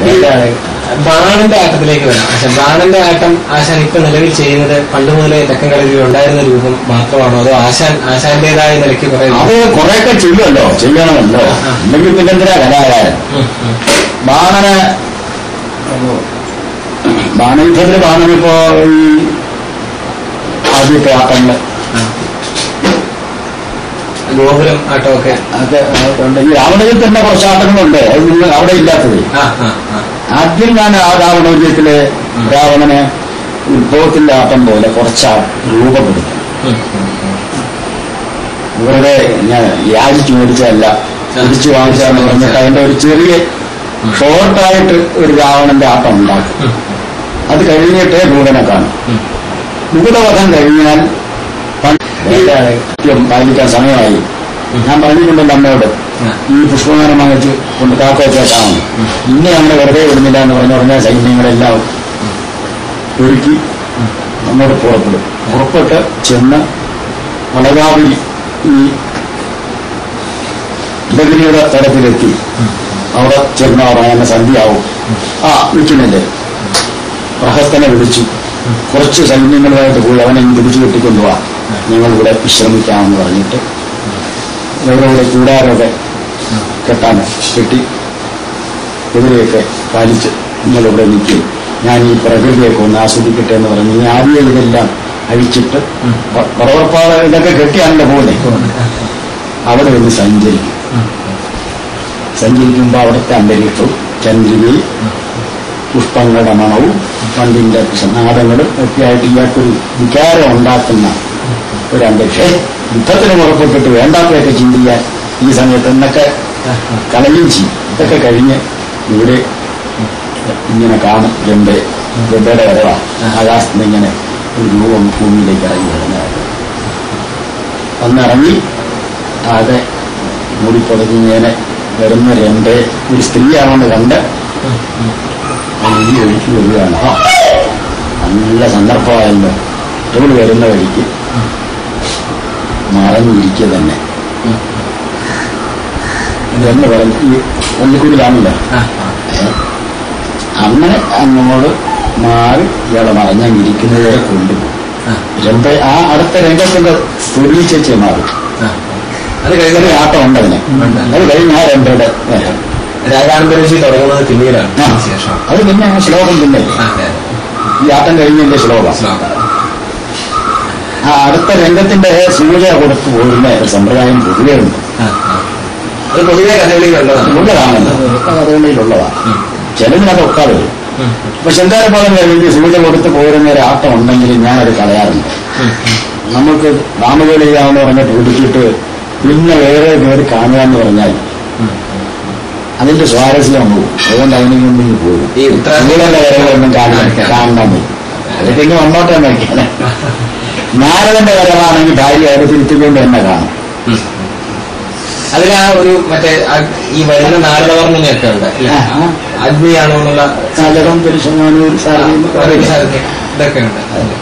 ഏതാണ്? ബാണന്റെ ആട്ടത്തിലേക്ക് വരാം ആശാൻ ബാണന്റെ ആട്ടം ആശാൻ ഇപ്പൊ നിലവിൽ ചെയ്യുന്നത് പണ്ട് മുതലേ തെക്കൻ കളരിയിൽ ഉണ്ടായിരുന്ന രൂപം മാത്രമാണോ അതോ ആശാൻ ആശാന്റേതായ നിലയ്ക്ക് പറയുന്നത് അത് കുറെയൊക്കെ ചെയ്യുമല്ലോ ചെയ്യണമല്ലോ ആ. ഇല്ലെങ്കിൽ പിന്നെ എന്തിനാ കലാകാരൻ ബാണന് ബാണയുദ്ധത്തില് ബാണനിപ്പോ ഈ ആദ്യത്തെ ആട്ടങ്ങള് ഗോപുരം ആട്ടമൊക്കെ അതൊക്കെ ഉണ്ട് ഈ രാവണയിൽ തന്നെ കുറച്ച് ആട്ടങ്ങളുണ്ട് അത് നിങ്ങൾ അവിടെ ഇല്ലാത്തത് ആ ആ ആ ആദ്യം ഞാൻ ആ രാവണ വിജയത്തില് രാവണന് ഉത്ഭവത്തിന്റെ ആട്ടം പോലെ കുറച്ച് ആ രൂപപ്പെടുത്തി ഉം, ഉം, ഉം. ഇവരുടെ ഞാൻ യാചിച്ചു മേടിച്ചതല്ല തിരിച്ചു വാങ്ങിച്ചാന്ന് പറഞ്ഞിട്ട് അതിന്റെ ഒരു ചെറിയ ഷോർട്ടായിട്ട് ഒരു രാവണന്റെ ആട്ടം ഉണ്ടാക്കും ഉം, അത് കഴിഞ്ഞിട്ട് ഭൂതനെ കാണും ഉം. ഭൂതവധം കഴിഞ്ഞാൽ പണ്ട് കൃത്യം പാലിക്കാൻ സമയമായി ഞാൻ പറഞ്ഞിട്ടുണ്ടല്ലോ അമ്മയോട് ആ. ഈ പുഷ്പമാനം വാങ്ങിച്ച് കൊണ്ട് കാക്കവച്ചേക്കാമെന്ന് ഇന്ന് ഞങ്ങളെ വെറുതെ വിടുന്നില്ല എന്ന് പറഞ്ഞ ഉടനെ സൈന്യങ്ങളെല്ലാം ഒരുക്കി അങ്ങോട്ട് പുറപ്പെടും പുറപ്പെട്ട് ചെന്ന് വളകാവിൽ ഈ ലഗിരിയുടെ തലത്തിലെത്തി അവിടെ ചെന്ന് പറയാൻ സന്ധ്യയാവും ആ നിൽക്കുന്നില്ലേ പ്രഹസ്തനെ വിളിച്ചു കുറച്ച് സൈന്യങ്ങളുമായിട്ട് പോയി അവനെ ഇങ്ങ് പിടിച്ചു കെട്ടിക്കൊണ്ടുപോവാ ഞങ്ങൾ ഇവിടെ വിശ്രമിക്കാമെന്ന് പറഞ്ഞിട്ട് ഇവരുടെ കൂടാരമൊക്കെ കെട്ടാൻ കെട്ടി കുതിരയൊക്കെ പാലിച്ച് നിങ്ങളിവിടെ നിൽക്കും ഞാൻ ഈ പ്രകൃതിയൊക്കെ ഒന്ന് ആസ്വദിക്കട്ടെ എന്ന് പറഞ്ഞ് ഈ ആദ്യം ഇതെല്ലാം അഴിച്ചിട്ട് പറവപ്പാറ ഇതൊക്കെ കെട്ടിയാണല്ലോ പോകുന്നത് അവിടെ ഒന്ന് സഞ്ചരിക്കും സഞ്ചരിക്കുമ്പോൾ അവിടുത്തെ അന്തരീക്ഷവും ചന്ദ്രികയും പുഷ്പങ്ങളുടെ മണവും പണ്ടിന്റെ നാദങ്ങളും ഒക്കെയായിട്ട് ഇയാൾക്കൊരു വികാരം ഉണ്ടാക്കുന്ന ഒരു അന്തരീക്ഷം യുദ്ധത്തിന് പുറപ്പെട്ടിട്ട് വേണ്ടാത്തതൊക്കെ ചിന്തിക്കാൻ ഈ സമയത്ത് എന്നൊക്കെ കളയും ചെയ്യും ഇതൊക്കെ കഴിഞ്ഞ് ഇവിടെ ഇങ്ങനെ കാണും ഗംഭ ഗംഭയുടെ വരവാ ആകാശത്ത് നിന്ന് ഇങ്ങനെ ഒരു രൂപം ഭൂമിയിലേക്ക് ഇറങ്ങി വരുന്നതായിട്ട് അന്നിറങ്ങി ആകെ മൂടിപ്പുറത്ത് ഇങ്ങനെ വരുന്ന രണ്ട് ഒരു സ്ത്രീയാണെന്ന് കണ്ട് ഈ ഒഴുക്കി വരികയാണ് ആ, നല്ല സന്ദർഭമായല്ലോ ഇവള് വരുന്ന വഴിക്ക് മറഞ്ഞിരിക്കുക തന്നെ എന്ന് പറഞ്ഞു ഈ ഒന്നിക്കൂടിലാണല്ലോ ആ, ആ. അങ്ങനെ അങ്ങോട്ട് മാറി ഇയാളെ മറഞ്ഞിരിക്കുന്നത് വരെ കൊണ്ടുപോകും ആ, രംഭ ആ അടുത്ത രംഗത്തിന്റെ തൊഴിൽ ചേച്ചി മാറും ആ. അത് ചെറിയ കഴിഞ്ഞ ആട്ടം ഉണ്ടതിന് ഉണ്ട്. അത് കഴിഞ്ഞ് ആ രംഭയുടെ വരാം രാജാനന്തരശി തുടങ്ങുന്നത് പിന്നീടാണ് ആ. ശേഷം അത് പിന്നെ ആ ശ്ലോകം പിന്നെ ആ, അതെ, അതെ. ഈ ആട്ടം കഴിഞ്ഞതിന്റെ ശ്ലോകം ശ്ലോകം. ആ അടുത്ത രംഗത്തിന്റെ സൂചന കൊടുത്തു പോരുന്ന ഒരു സമ്പ്രദായം പൊതുവേ ഉണ്ട് ആ, ആ. അത് പൊതുവെ കഥകളിയിലുള്ളതാണ് ഉള്ളതാണല്ലോ കഥകളിയിലുള്ളതാണ് ഉം. ചിലതിനത് ഒക്കാതെ വരും ഉം, ഇപ്പൊ ശങ്കാരപാദം കഴിഞ്ഞ് സൂചന കൊടുത്ത് പോരുന്ന ഒരു ആട്ടം ഉണ്ടെങ്കിൽ ഞാനത് കളയാറുണ്ട് ഉം, ഉം. നമുക്ക് രാമകളിയാന്ന് പറഞ്ഞിട്ട് പിടിച്ചിട്ട് പിന്നെ വേറെ കയറി കാണുക എന്ന് പറഞ്ഞാൽ ഉം. അതിന്റെ സ്വാരസ്യം പോകും അതുകൊണ്ട് അതിനെ കൊണ്ടിങ്ങ് പോകും ഈ ഉത്തരാ- നിങ്ങളുടെ വരവൊന്നും കാണാൻ കാണിക്കാൻ. കാണണം പോയി അത് പിന്നെ വന്നോട്ടെ നോക്കിയാൽ നാരദന്റെ വരവാണെങ്കിൽ ഭാര്യ അത് തിരുത്തിക്കൊണ്ട് തന്നെ കാണും ഉം. അതിൽ ആ ഒരു മറ്റേ ആ- ഈ വരുന്ന നാരദവർണ്ണനയൊക്കെ ഉണ്ട് ഇല്ലേ? ആ, ആ. അഗ്നിയാണോ എന്നുള്ള നഗരം പെരുശങ്ങാനൂർ അതൊരു സാധ്യത. ഇതൊക്കെ ഉണ്ട് അതില്.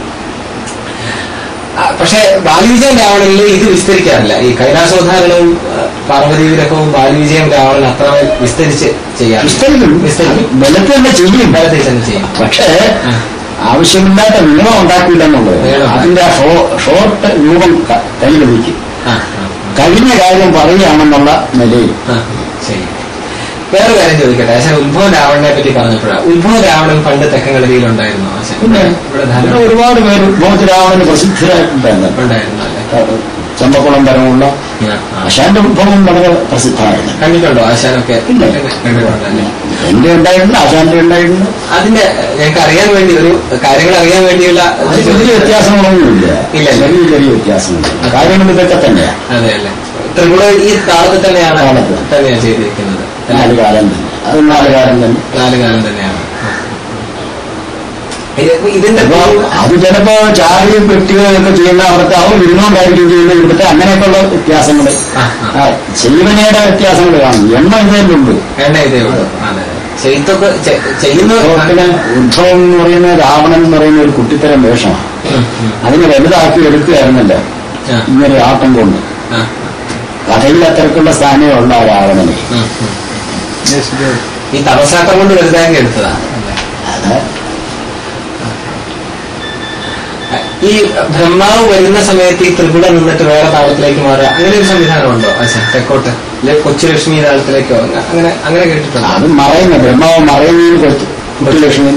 ആ, പക്ഷേ ബാലവിജയം രാവണനിൽ ഇത് വിസ്തരിക്കാറില്ല ഈ കൈലാസോദ്ധാരണവും ആ, പാർവതി വിരഹവും ബാലവിജയം രാവണൻ അത്ര വിസ്തരിച്ച് ചെയ്യാറില്ല വിസ്തരിക്കും വിസ്തരിക്കും ബലത്തിൽ തന്നെ ചെയ്യും ബലത്തിൽ തന്നെ ചെയ്യും പക്ഷേ ആ. ആവശ്യമില്ലാത്ത നീളം ഉണ്ടാക്കില്ല എന്നുള്ളത് നീളം ഉണ്ടാക്കില്ല. അതിന്റെ ആ ഷോ- ഷോർട്ട് രൂപം ക- കയ്യിൽ വയ്ക്കും ആ, കഴിഞ്ഞ കാര്യം പറയുകയാണെന്നുള്ള നിലയിൽ ആ, ആ, ശരി വേറെ കാര്യം ചോദിക്കട്ടെ ആശാൻ ഉത്ഭവ രാവണനെ പറ്റി പറഞ്ഞപ്പോഴാണ് ഉത്ഭവ രാവണൻ പണ്ട് തെക്കൻ കളരിയിലുണ്ടായിരുന്നു ആശാൻ പിന്നെ ഇവിടെ ഇവിടെ ധാരാളം ഒരുപാട് പേര് ബോധരാവണന് പ്രസിദ്ധരായിട്ടുണ്ടായിരുന്നു ഉണ്ടായിരുന്നു അല്ലേ ചമ്പക്കുളം തരമുള്ള ആ, ആ. അശാന്റെ ഉത്ഭവം വളരെ പ്രസിദ്ധമായിരുന്നു കണ്ടിട്ടുണ്ടോ ആശാനൊക്കെ ഇല്ല. കണ്ടിട്ടുണ്ടല്ലേ എന്റെ ഉണ്ടായിട്ടുണ്ട് അശാന്റെ ഉണ്ടായിട്ടുണ്ട് അതിന്റെ ഞങ്ങൾക്ക് അറിയാൻ വേണ്ടി ഒരു കാര്യങ്ങൾ അറിയാൻ വേണ്ടിയുള്ള അത് വലിയ വ്യത്യാസങ്ങളൊന്നുമില്ല ഇല്ല. ചെറിയ ചെറിയ വ്യത്യാസങ്ങളുണ്ട് കാര്യങ്ങൾ ഇതൊക്കെ തന്നെയാ അതെ അല്ലേ ത്രിപുര ഈ താളത്തിൽ തന്നെയാണ് താളത്തിൽ. തന്നെയാണ് ചെയ്തിരിക്കുന്നത് നാല് കാലം തന്നെ അത് നാല് കാലം തന്നെ നാല് കാലം തന്നെയാണ് ഇത് ഇതിന്റെ അപ്പൊ അത് ചിലപ്പോ ചാരിയും പെട്ടികളൊക്കെ ചെയ്യുന്ന അവിടുത്തെ അവർ ഇരുന്നോണ്ടായിരിക്കും ചെയ്യുന്നത് ഇവിടുത്തെ അങ്ങനെയൊക്കെയുള്ള വ്യത്യാസങ്ങൾ ആ, ആ. ചെയ്യുവനയുടെ വ്യത്യാസങ്ങൾ കാണും എണ്ണ ഇതിലുണ്ട് എണ്ണ ഇതേ ഉള്ളൂ അതെ ചെയ്ത്തൊക്കെ ചെ- ചെയ്യുന്നത് ലോകത്തിന് ഉത്ഭവം എന്ന് പറയുന്ന രാവണൻ എന്ന് പറയുന്ന ഒരു കുട്ടിത്തരം വേഷമാണ് ഉം, ഉം. അതിനെ വലുതാക്കി എടുക്കുകയായിരുന്നല്ലോ ആ, ഇങ്ങനെ ആട്ടം കൊണ്ട് ആ, കഥയിൽ അത്തരത്തിലുള്ള സ്ഥാനമേ ഉള്ള ആ രാവണന് ഉം, ഉം. ഈ തപസാട്ടം കൊണ്ട് വലുതാക്കി എടുത്തതാ അത് ഈ ബ്രഹ്മാവ് വരുന്ന സമയത്ത് ഈ ത്രിപുട നിന്നിട്ട് വേറെ താളത്തിലേക്ക് മാറുക അങ്ങനെ ഒരു സംവിധാനമുണ്ടോ ആശാൻ തെക്കോട്ട് അല്ലെ കൊച്ചു ലക്ഷ്മി താളത്തിലേക്കോ അങ്ങ- അങ്ങനെ അങ്ങനെ കേട്ടിട്ടുണ്ടോ അത് മറയുന്ന ബ്രഹ്മാവ് മറയുന്നതിന് കൊടുത്തു കുട്ടിലക്ഷ്മി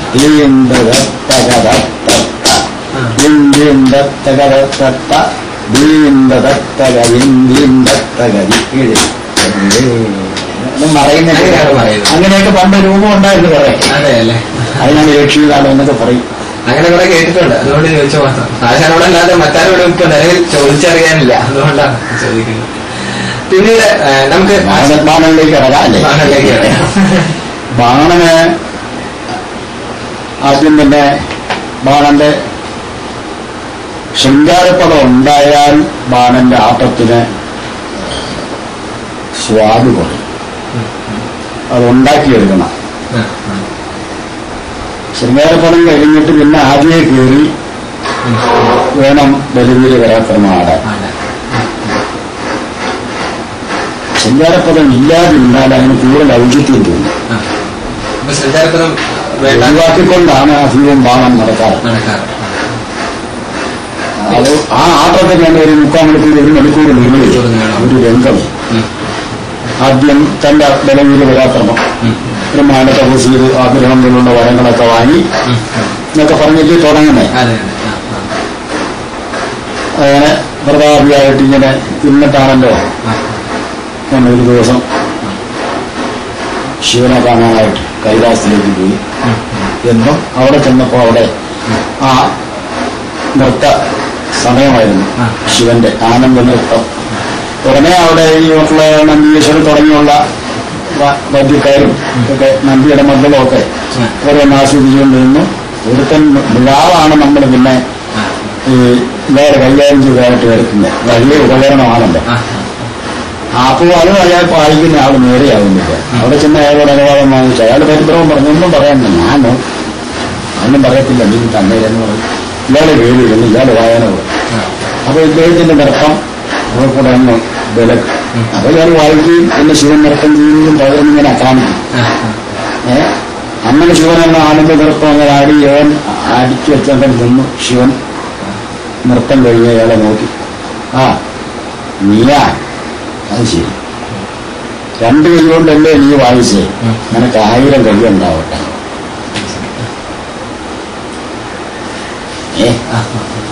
മറയുന്ന അങ്ങനെയാണ് പറയുന്നത്. അങ്ങനെയൊക്കെ പണ്ട് രൂപം ഉണ്ടായിരുന്നു കുറെ അതെ അല്ലേ അതിനാണ് ലക്ഷ്മികാലം എന്നൊക്കെ പറയും അങ്ങനെ കുറെ കേട്ടിട്ടുണ്ട് അതുകൊണ്ട് ചോദിച്ചു മാത്രം ആശാനോട് അല്ലാതെ മറ്റാരോടും ഇപ്പൊ നിലവിൽ ചോദിച്ചറിയാനില്ല അതുകൊണ്ടാണ് ചോദിക്കുന്നത് പിന്നീട് ആ, നമുക്ക് ബാണ- ബാണനിലേക്ക് ഇറങ്ങാം അല്ലേ ബാണനിലേക്ക് ഇറങ്ങാം. ബാണന് ആദ്യം തന്നെ ബാണന്റെ ശൃംഗാരപ്പദം ഉണ്ടായാൽ ബാണന്റെ ആട്ടത്തിന് സ്വാദ് കുറയും അത് ഉണ്ടാക്കിയെടുക്കണം ആ, ആ. ശൃംഗാരപ്പദം കഴിഞ്ഞിട്ട് പിന്നെ ആദ്യമേ കയറി ഉം. വേണം ബലിവീര് പരാക്രമമാടാൻ ആണ്. ശൃംഗാരപ്പദം ഇല്ലാതിരുന്നാൽ അതിന് കൂടുതൽ ഔചിത്യം തോന്നും ആ. അപ്പൊ സഞ്ചാരപദം വേണ്ട ഒഴിവാക്കിക്കൊണ്ടാണ് അധികവും ബാണം നടക്കാറ് നടക്കാറ് അത് ആ ആട്ടത്തിൽ ഞാൻ ഒരു മുക്കാൽ മണിക്കൂർ ഒരു മണിക്കൂർ നിർമ്മിച്ചു ഒരു രംഗം ഉം. ആദ്യം തന്റെ ബലവീര പരാക്രമം ഉം. ബ്രഹ്മാണ്ട തപസ് ചെയ്ത് ആഗ്രഹം പോലുള്ള വരങ്ങളൊക്കെ വാങ്ങി ഉം. എന്നൊക്കെ പറഞ്ഞിട്ട് തുടങ്ങുന്നേ അതെ അതെ ആ, ആ. അങ്ങനെ പ്രതാപിയായിട്ട് ഇങ്ങനെ ഇരുന്നിട്ടാണല്ലോ ആ. ഞാൻ ഒരു ദിവസം ശിവനെ കാണാനായിട്ട് കൈലാസത്തിലേക്ക് പോയി ഉം. എന്നും അവിടെ ചെന്നപ്പോ അവിടെ ആ നൃത്ത സമയമായിരുന്നു ആ. ശിവന്റെ ആനന്ദ നൃത്തം ഉടനെ അവിടെ ഈ മറ്റുള്ള നന്ദീശ്വരൻ തുടങ്ങിയുള്ള വ- വദ്യക്കാരും ഒക്കെ നന്ദിയുടെ മണ്ഡലമൊക്കെ ഉം. ഓരോന്ന് ആസ്വദിച്ചുകൊണ്ട് നിന്നു ഒരുത്തൻ മിഴാവാണ് നമ്മൾ പിന്നെ ആ. ഈ വേറെ കൈകാര്യം ചെയ്തതായിട്ട് വരുത്തുന്നത് വലിയ ഉപകരണമാണല്ലോ ആ. അപ്പോൾ അത് അയാൾ പാലിക്കുന്ന ആൾ നേരെയാവുന്നില്ല അവിടെ ചെന്ന് അയാളോട് അനുവാദം വാങ്ങിച്ചു അയാൾ പരിഭ്രമം പറഞ്ഞു ഒന്നും പറയാനില്ല ഞാനോ ഒന്നും പറയത്തില്ല നീ തന്നേരെന്ന് പറഞ്ഞു ഇയാളെ വേദിയിരുന്നു ഇയാളെ വായനോ ആ. അപ്പൊ ഇദ്ദേഹത്തിന്റെ നൃത്തം അവിടെ കൂടെ അങ്ങ് വിലക്ക് ഉം. അപ്പൊ ഇയാൾ വായിക്കുകയും പിന്നെ ശിവൻ നൃത്തം ചെയ്യുകയും പകരം ഇങ്ങനെ കാണിക്കും ആ. ഏ അങ്ങനെ ശിവൻ എന്ന ആനന്ദ നൃത്തം അങ്ങനെ ആടി അവൻ അടിച്ചു വെച്ചവൻ നിന്നു ശിവൻ നൃത്തം കഴിഞ്ഞ് അയാളെ നോക്കി ആ നീയാ അത് ശരി രണ്ട് കൈ കൊണ്ടല്ലേ നീ വായിച്ചേ ഉം. നിനക്ക് ആയിരം കൈ ഉണ്ടാവട്ടെ ഏ ആ.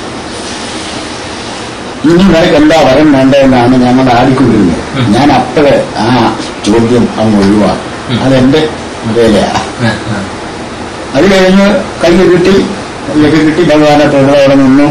ഇനി നിനക്ക് എന്താ വരം വേണ്ടതെന്നാണ് ഞങ്ങൾ ആടിക്കൊണ്ടിരുന്നത് ഉം. ഞാൻ അപ്പോഴ് ആ ചോദ്യം അങ്ങ് ഒഴിവാക്കും ഉം. അതെന്റെ വേലയാ ആ. ആ. അത് കഴിഞ്ഞ് കൈ കിട്ടി കൈയൊക്കെ കിട്ടി ഭഗവാനെ തൊഴിൽ അവിടെ നിന്നു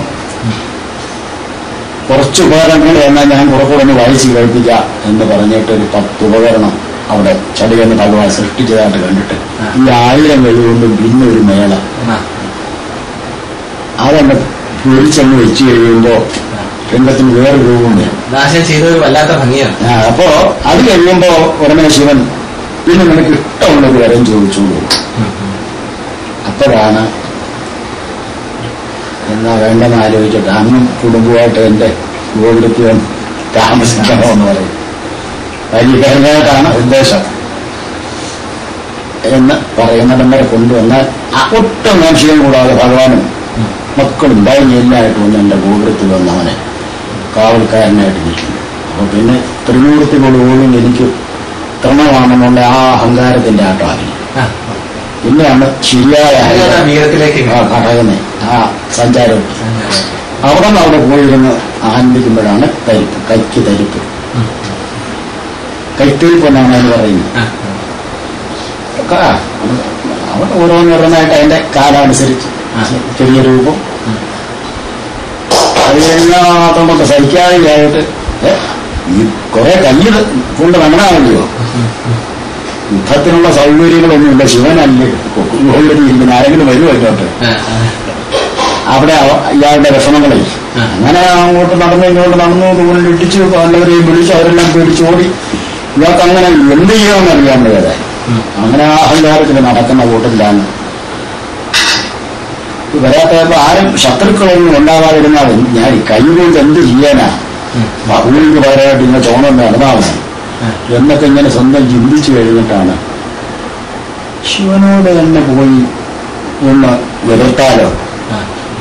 കുറച്ച് ഉപകരണങ്ങൾ എന്നാൽ ഞാൻ കുറച്ചുകൂടെ ഒന്ന് വായിച്ച് കഴിപ്പിക്കാം എന്ന് പറഞ്ഞിട്ട് ഒരു പത്ത് ഉപകരണം അവിടെ ചടിയെന്ന് ഭഗവാൻ സൃഷ്ടിച്ചതായിട്ട് കണ്ടിട്ട് ആ. ഈ ആയിരം കഴിവുകൊണ്ട് പിന്നെ ഒരു മേള ആ. അതങ്ങ് പൊരിച്ചങ്ങ് വെച്ച് കഴിയുമ്പോൾ രംഗത്തിന് വേറെ രൂപമുണ്ട് ദാശൻ ചെയ്തത് വല്ലാത്ത ഭംഗിയാണ് ആ, അപ്പോ അത് കഴിയുമ്പോ ഉടനെ ശിവൻ ഇനി നിനക്ക് ഇഷ്ടമുള്ളത് വരം ചോദിച്ചോളൂ ഉം. ഉം. അപ്പോഴാണ് എന്നാ വേണ്ടെന്ന് ആലോചിച്ചിട്ട് അന്നും കുടുംബമായിട്ട് എന്റെ ഗോകുലത്തിൽ വന്ന് താമസിക്കണോ എന്ന് പറയും പരിഹരണമായിട്ടാണ് ഉദ്ദേശം എന്ന് പറയുന്നിടം വരെ കൊണ്ടുവന്നാൽ ആ ഒട്ടും മനുഷ്യനും കൂടാതെ ഭഗവാനും ഉം. മക്കളും ഭാര്യ എല്ലായിട്ടും വന്ന് എന്റെ ഗോകുലത്തിൽ വന്ന് അവനെ കാവൽക്കാരനായിട്ട് നിൽക്കുന്നു അപ്പൊ പിന്നെ ത്രിമൂർത്തി കൊള്ളുപോലും എനിക്ക് തൃണമാണെന്നുള്ള ആ അഹങ്കാരത്തിന്റെ ആട്ടമാക്കി ആ. പിന്നെയാണ് ശരിയായ അതിലാണ് ആ വീരത്തിലേക്ക് ആ ഘടകനെ ആ സഞ്ചാരം സഞ്ചാരം. അവിടെ നിന്ന് അവിടെ പോയിരുന്ന് ആനന്ദിക്കുമ്പോഴാണ് തരിപ്പ് കൈക്ക് തരിപ്പ് ഉം. കൈത്തരിപ്പ് എന്നാണ് അതിന് പറയുന്നത് ആ. ഒക്കെ ആ, അവിടെ ഓരോന്നോരോന്നായിട്ട് അതിന്റെ കാലമനുസരിച്ച് ആ. ചെറിയ രൂപം ഉം. അത് കഴിഞ്ഞാൽ മാത്രം കൊണ്ട് സഹിക്കാതെയായിട്ട് ഏ, ഈ കുറെ കല്ല് കൊണ്ട് നടന്നാമല്ലോ ഉം. ഉം. യുദ്ധത്തിനുള്ള സൗകര്യങ്ങളൊന്നുമില്ല ശിവനല്ലേ ഗോകുലത്തിൽ ഇരിക്കുന്ന ആരെങ്കിലും വരുമോ ഇങ്ങോട്ട് ആ. ആ. അവിടെ അവ- ഇയാളുടെ വിഷമങ്ങളെ ആ. അങ്ങനെ അങ്ങോട്ട് നടന്നു ഇങ്ങോട്ട് നടന്നു ദൂരം ഇടിച്ചു എല്ലാവരെയും വിളിച്ചു അവരെല്ലാം പേടിച്ചോടി ഇയാൾക്ക് അങ്ങനെ എന്ത് ചെയ്യണമെന്ന് അറിയാൻ വയ്യാതെ ഉം. അങ്ങനെ ആ അഹങ്കാരത്തിൽ നടക്കുന്ന കൂട്ടത്തിലാണ് വരാത്തപ്പോ ആരും ശത്രുക്കളൊന്നും ഉണ്ടാകാതിരുന്നാൽ ഞാൻ ഈ കൈ കൊണ്ട് എന്ത് ചെയ്യാനാ ഉം. ബഹുവിക്ക് പകരമായിട്ട് ഇങ്ങനെ ചോണം നടന്നാ മതി ആ. എന്നൊക്കെ ഇങ്ങനെ സ്വന്തം ചിന്തിച്ചു കഴിഞ്ഞിട്ടാണ് ശിവനോട് തന്നെ പോയി ഒന്ന് എതിർത്താലോ ആ.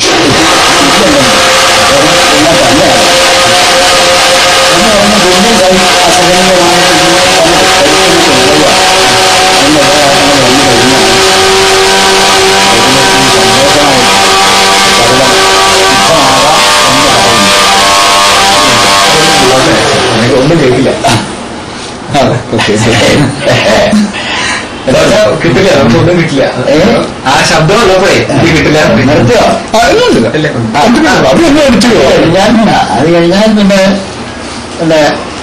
എനിക്ക് ഒന്നും കേൾക്കില്ല എന്നുവെച്ചാ കിട്ടില്ല നമുക്കൊന്നും കിട്ടില്ല ഏ? ആ ശബ്ദം ഉള്ളപ്പോഴേ എനിക്ക് കിട്ടില്ല നിർത്തിയോ ഇല്ല. അത് എന്നെ അടിച്ചു ഞാൻ അത് കഴിഞ്ഞാൽ പിന്നെ പിന്നെ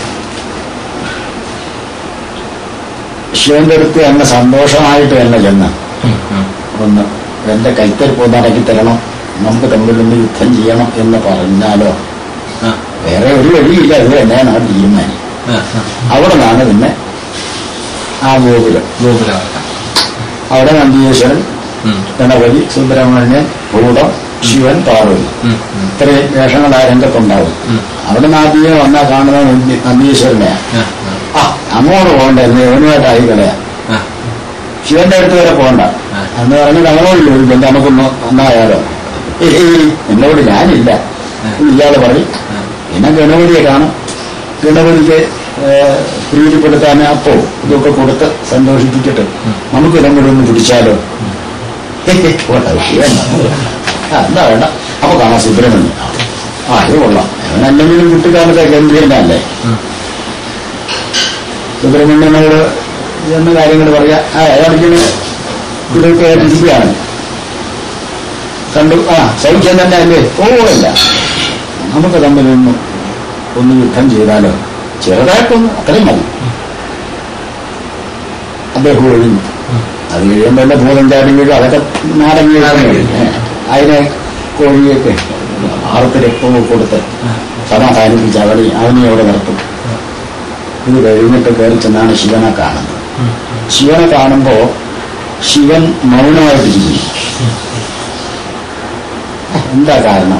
ശിവന്റെ അടുത്ത് എന്നെ സന്തോഷമായിട്ട് തന്നെ ചെന്ന് ഉം, ഉം. ഒന്ന് എന്റെ കൈത്തരിപ്പ് ഒന്ന് അടക്കി തരണം നമുക്ക് തമ്മിലൊന്ന് യുദ്ധം ചെയ്യണം എന്ന് പറഞ്ഞാലോ ആ, വേറെ ഒരു വഴിയില്ല അത് തന്നെയാണ് ആ തീരുമാനം ആ, ആ. അവിടെ നിന്നാണ് പിന്നെ ആ ഗോകുലം ഗോപുരമാക്കാം അവിടെ നന്ദീശ്വരൻ ഉം, ഗണപതി സുബ്രഹ്മണ്യൻ ഭൂതം ശിവൻ പാർവതി ഉം, ഉം. ഇത്രയും വേഷങ്ങൾ ആ രംഗത്തുണ്ടാവും ഉം. അവിടെ നിന്ന് ആദ്യമേ വന്നാൽ കാണുന്ന നന്ദി- നന്ദീശ്വരനെയാ ആ, ആ, ആ അങ്ങോട്ട് പോകണ്ട എന്ന് ഇവനുമായിട്ടായി കളയാ ആ. ശിവന്റെ അടുത്ത് വരെ പോകണ്ട ആ. എന്ന് പറഞ്ഞ് നമ്മളോട് ചോദിക്കും നമുക്കൊന്ന് ഒന്നായാലോ ഏയ് എന്നോട് ഞാനില്ല എന്ന് ഇയാള് പറയും ആ. പിന്നെ ഗണപതിയെ കാണും ഗണപതിക്ക് ഏഹ്, പ്രീതിപ്പെടുത്താൻ അപ്പോ ഇതൊക്കെ കൊടുത്ത് സന്തോഷിപ്പിച്ചിട്ട് നമുക്ക് ഇതും കൂടെ ഒന്ന് പിടിച്ചാലോ വേണ്ട, വേണ്ട. ആ, എന്താ വേണ്ട അപ്പൊ കാണാം സുബ്രഹ്മണ്യം ആ ഇത് കൊള്ളാം അവൻ അല്ലെങ്കിലും കുട്ടിക്കാലത്തെ കേന്ദ്രീയനല്ലേ ഉം. സുബ്രഹ്മണ്യനോട് എന്ന കാര്യങ്ങൾ പറയാ ആ അയാൾക്കിന് ഇതൊക്കെ ഇരിക്കുകയാണ് കണ്ടു ആ സഹിക്കാൻ തന്നെ അല്ലേ പോവില്ല നമുക്ക് തമ്മിലൊന്ന് ഒന്ന് യുദ്ധം ചെയ്താലോ ചെറുതായിട്ടൊന്ന് അത്രയും മതി അദ്ദേഹം ഒഴിഞ്ഞു അത് കഴിയുമ്പോൾ എന്റെ ഭൂതം ചാടി വീഴും അതൊക്കെ നാടൻ വീഴും അതിനെ കോഴിയൊക്കെ ആർക്ക് രക്തവും കൊടുത്ത് സമാധാനിപ്പിച്ച് അവനെ അവനെ അവിടെ നിർത്തും ഇത് കഴിഞ്ഞിട്ട് കയറി ചെന്നാണ് ശിവനെ കാണുന്നത് ശിവനെ കാണുമ്പോ ശിവൻ മൗനമായിട്ടിരിക്കുന്നു എന്താ കാരണം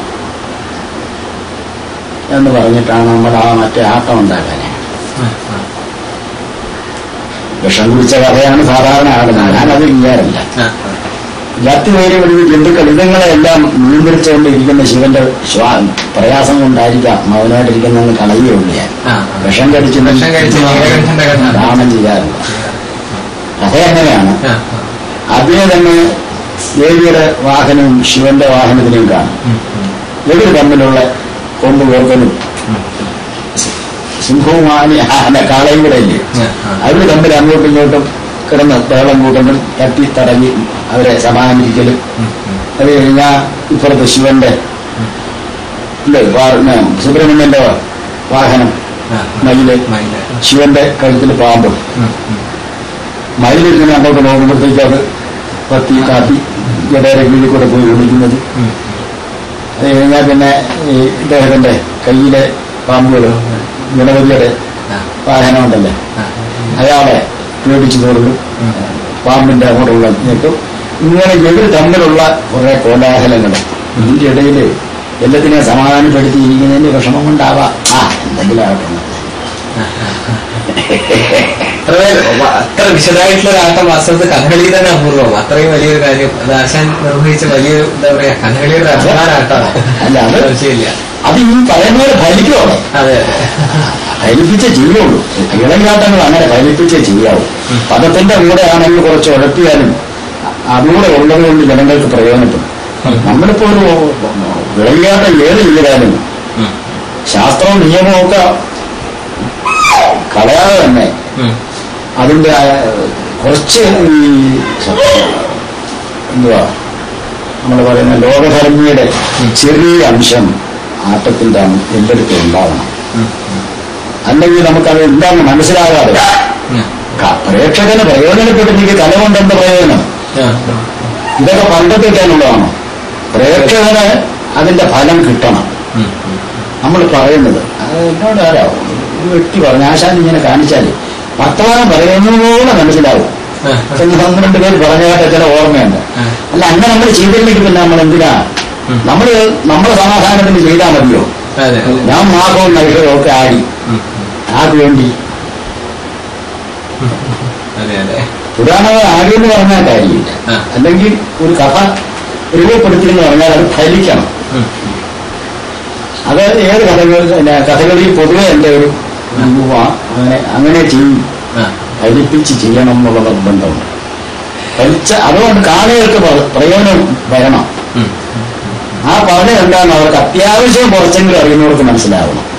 എന്ന് പറഞ്ഞിട്ടാണ് നമ്മൾ ആ മറ്റേ ആട്ടം ഉണ്ടാക്കാനെ ആ, ആ. വിഷം കുടിച്ച കഥയാണ് സാധാരണ ആടുന്നത് ഞാനത് ചെയ്യാറില്ല ആ, ലത്തി പേര് ഒരു ജന്തുക്കൾ ഇതുങ്ങളെല്ലാം നിയന്ത്രിച്ചുകൊണ്ടിരിക്കുന്ന ശിവന്റെ ശ്വാ പ്രയാസം കൊണ്ടായിരിക്കാം മൗനമായിട്ടിരിക്കുന്നതെന്ന് കളയുകയുള്ളൂ ഞാൻ ആ. വിഷം കഴിച്ച് വിഷം കഴിച്ച് നീലകണ്ഠന്റെ കഥ. ദാനം ചെയ്യാറില്ല കഥ എങ്ങനെയാണ് ആ, അതിനെ തന്നെ ദേവിയുടെ വാഹനവും ശിവന്റെ വാഹനത്തിനെയും കാണും ഉം, ഉം. ഇവർ തമ്മിലുള്ള കൊമ്പ് കോർക്കലും സിംഹവും ആന ആന കാളയും കൂടെ ഇല്ലേ ആ, ആ. അവർ തമ്മിൽ അങ്ങോട്ടും ഇങ്ങോട്ടും കിടന്ന് ബഹളം കൂട്ടലും തട്ടി തടവി അവരെ സമാധാനിപ്പിക്കലും ഉം, ഉം. അത് കഴിഞ്ഞാൽ ഇപ്പുറത്ത് ശിവന്റെ ഇല്ലേ, വാ- ഉം, സുബ്രഹ്മണ്യന്റെ വാഹനം ആ, ആ. മയില് മയില്. ശിവന്റെ കഴുത്തിൽ പാമ്പും ഉം, ഉം. മയിലിങ്ങനെ അങ്ങോട്ട് നോക്കുമ്പോഴത്തേക്ക് അത് പത്തി കാത്തി ജഡയുടെ കീഴിൽ കൂടെ പോയി വിളിക്കുന്നത് ഉം, അത് കഴിഞ്ഞാൽ പിന്നെ ഈ ഇദ്ദേഹത്തിന്റെ കയ്യിലെ പാമ്പുകൾ ഗണപതിയുടെ ആ, വാഹനമുണ്ടല്ലേ ആ. അയാളെ പേടിച്ചു തോറും ഉം. പാമ്പിന്റെ അങ്ങോട്ടുള്ള ഞെട്ടും ഇങ്ങനെ ഇവർ തമ്മിലുള്ള കുറെ കോലാഹലങ്ങൾ ഇതിന്റെ ഇടയിൽ എല്ലാത്തിനെയും സമാധാനപ്പെടുത്തിയിരിക്കുന്നതിന്റെ വിഷമം കൊണ്ടാവാം ആ എന്തെങ്കിലും ആവട്ടെ എന്ന്. അത്ര വ- അത്ര വിശദമായിട്ടുള്ള ഒരു ആട്ടം വാസ്തവത്തിൽ കഥകളി തന്നെ അപൂർവം അത്രയും വലിയൊരു കാര്യം അത് ആശാൻ നിർവഹിച്ച വലിയൊരു എന്താ പറയാ കഥകളിയുടെ ഒരു അഭിമാന ആട്ടമാണ് അല്ല, അത് സംശയമില്ല അത് ഈ പറയുന്ന പോലെ ഫലിക്കുമോ അതെ ഫലിപ്പിച്ചേ ചെയ്യുള്ളൂ ഇളങ്കാട്ടങ്ങൾ അങ്ങനെ ഫലിപ്പിച്ചേ ചെയ്യാവൂ പദത്തിന്റെ കൂടെ ആണെങ്കിൽ കുറച്ച് ഉഴപ്പിയാലും അതുകൂടെ ഉള്ളത് കൊണ്ട് ജനങ്ങൾക്ക് പ്രയോജനപ്പെടും നമ്മളിപ്പോ ഒരു വിളയാട്ടം ഏത് ചെയ്താലും ഉം, ശാസ്ത്രവും നിയമവും ഒക്കെ കളയാതെ തന്നെ ഉം, അതിന്റെ ആ, കുറച്ച് ഈ എന്തുവാ നമ്മൾ പറയുന്ന ലോകധർമ്മിയുടെ ചെറിയ അംശം ആട്ടത്തിന്റെ എല്ലായിടത്തും ഉണ്ടാവണം ഉം, അല്ലെങ്കിൽ നമുക്കത് എന്താണെന്ന് മനസ്സിലാകാതെ ഉം. ക- പ്രേക്ഷകന് പ്രയോജനപ്പെട്ടിരിക്കുക കല കൊണ്ടെന്ത് പ്രയോജനം ആ, ഇതൊക്കെ പണ്ടത്തേക്കാനുള്ളതാണ് പ്രേക്ഷകന് അതിന്റെ ഫലം കിട്ടണം ഉം, ഉം. നമ്മൾ പറയുന്നത് അത് എന്നോട് ആരാ ഒരു വ്യക്തി പറഞ്ഞു ആശാൻ ഇങ്ങനെ കാണിച്ചാൽ വർത്തമാനം പറയുന്നതുപോലെ മനസ്സിലാവും ആ, എന്ന് പന്ത്രണ്ട് പേര് പറഞ്ഞായിട്ട് ചില ഓർമ്മയുണ്ട് ആ. അല്ല അങ്ങനെ നമ്മൾ ചെയ്തില്ലെങ്കിൽ പിന്നെ നമ്മൾ എന്തിനാ ഉം. നമ്മൾ നമ്മുടെ സമാധാനത്തിന് ചെയ്താൽ മതിയോ അതെ ഞാൻ മാസവും നൈഷവും ഒക്കെ ആടി ഉം, ഉം. ആർക്ക് വേണ്ടി അതെ അതെ പുരാണങ്ങൾ ആരെന്ന് പറഞ്ഞാൽ കാര്യമില്ല ആ. അല്ലെങ്കിൽ ഒരു കഥ രൂപപ്പെടുത്തിയെന്ന് പറഞ്ഞാൽ അത് ഫലിക്കണം ഉം. അത് ഏത് കഥകൾ പിന്നെ കഥകളിൽ പൊതുവെ എൻ്റെ ഒരു രൂപ അങ്ങനെ അങ്ങനെ ചെയ്യും ആ. ഫലിപ്പിച്ച് ചെയ്യണം എന്നുള്ള നിർബന്ധമുണ്ട് ഫലിച്ച അതുകൊണ്ട് കാണികൾക്ക് പ്ര- പ്രയോജനം വരണം ഉം. ആ പറഞ്ഞ എന്താണെന്ന് അവർക്ക് അത്യാവശ്യം കുറച്ചെങ്കിലും അറിയുന്നവർക്ക് മനസ്സിലാവണം